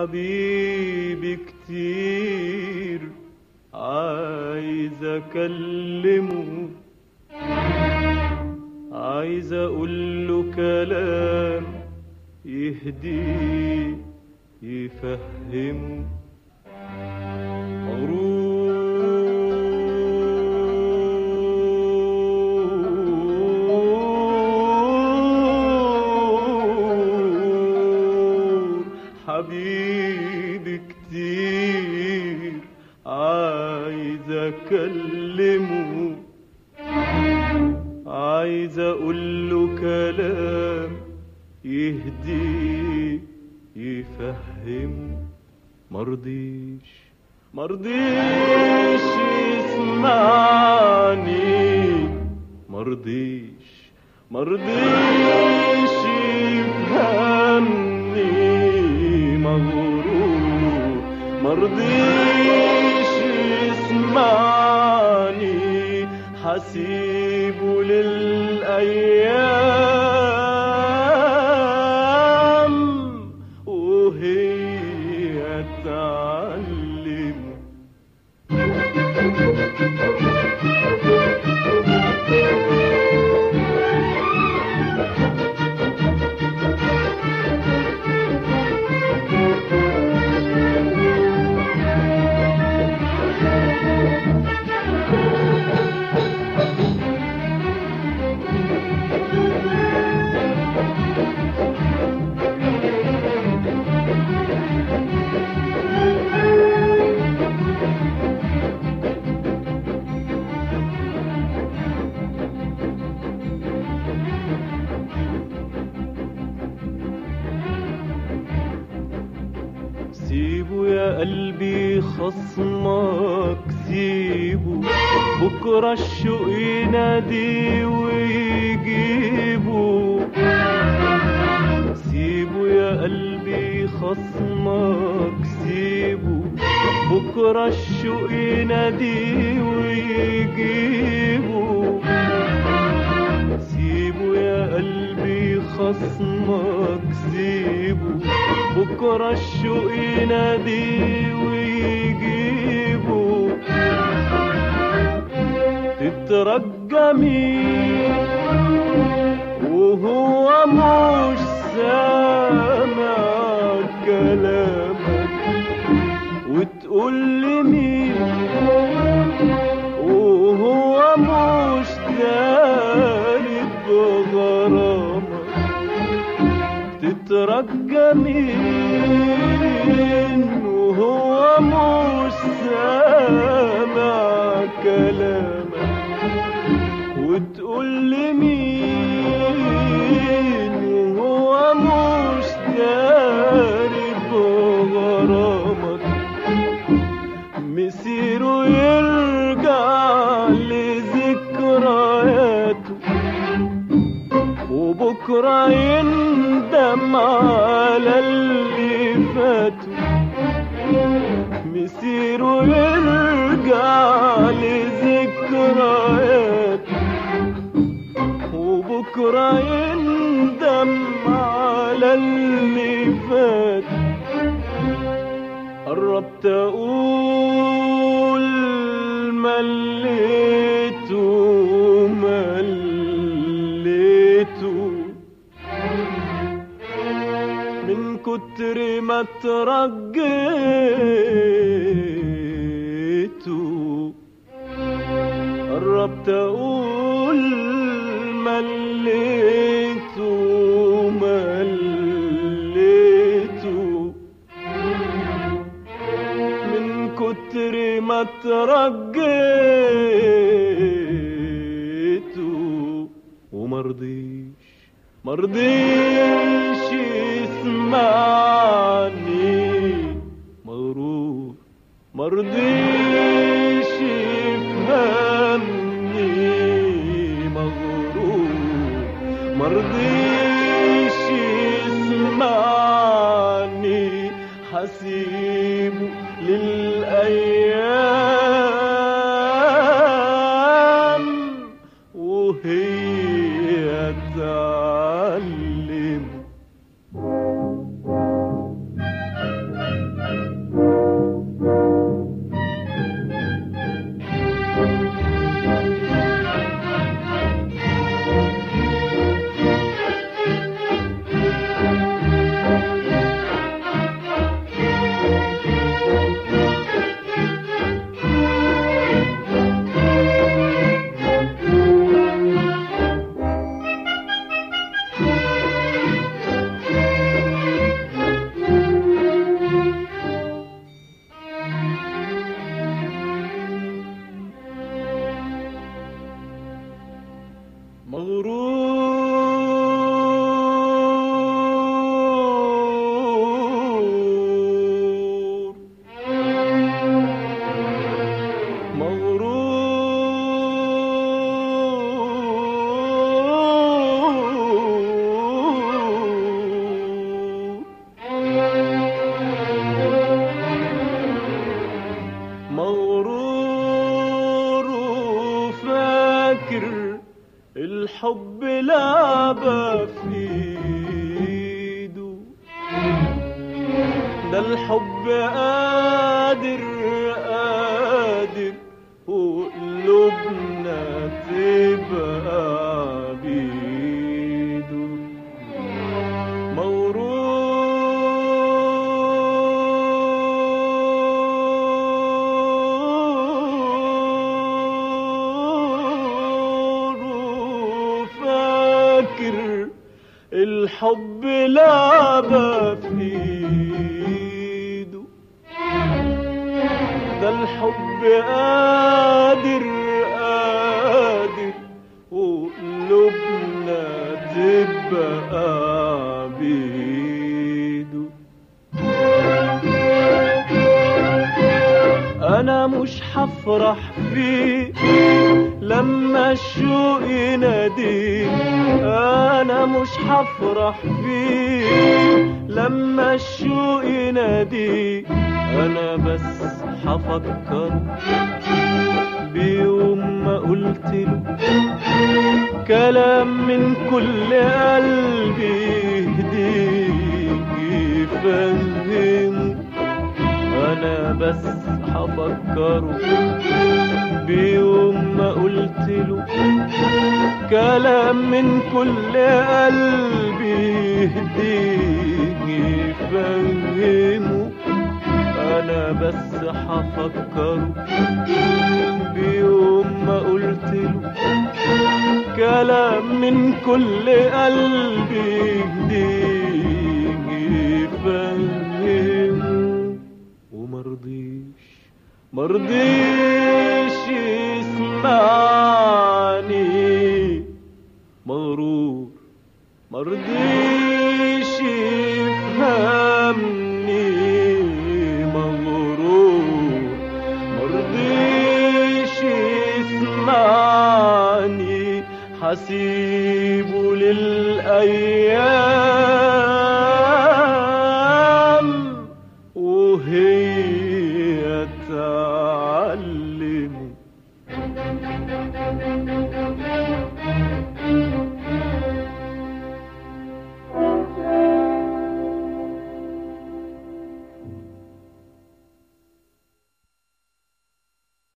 حبيبي كتير عايز اكلمه عايز اقول له كلام يهديه يفهمه مغرور حبيبي كتير عايز اكلمه عايز اقول له كلام يهديه يفهمه مرضيش مرضيش يسمعني مرضيش مرضيش يفهمني مغرور مرضيش يسمعني حسيبه للأيام وهي تعلم سيبه يا قلبي خصمك سيبه بكرة الشوق ينادي ويجيبه سيبه يا قلبي خصمك سيبه بكرة الشوق ينادي ويجيبه سيبه يا قلبي خصمك سيبه بكرة الشوق ينادي ويجيبه تترجى مين وهو مش سامع كلامك وتقول لي مين وهو مش داري بغرامك تترجى مين وهو مش سامع كلامك وتقول لي مين وهو مش داري بغرامك مسيره يرجع لذكرياته وبكرة يندم على اللي فاته مسيره يرجع لذكرياته وبكرة يندم على اللي فات قربت اقول مليته مليته من كتر ما ترجيته قربت اقول مليته مليته من كتر ما ترجيته ومرضيش مرضيش يسمعني مغرور مرضيش يفهمني مغرور مرضيش يسمعني حسيبه للأيام وهي تعلم مغرور مغرور مغرور وفاكر الحب لعبة في ايده ده الحب قادر قادر وقلوبنا تبقى بيده مغرور وفاكر الحب لعبة في ايده ده الحب قادر قادر وقلوبنا تبقى بيده انا مش هفرح فيه لما الشوق يناديه انا مش هفرح فيه لما الشوق يناديه انا بس هفكر بيوم ما قلت له كلام من كل قلبي يهديه يفهمه انا بس هفكره بيوم ما قلت له كلام من كل قلبي يهديه يفهمه انا بس هفكره بيوم ما قلت له كلام من كل قلبي يهديه يفهمه ومرضيش مرضيش يسمعني مغرور مرضيش يفهمني مغرور مرضيش يسمعني حسيبه للأيام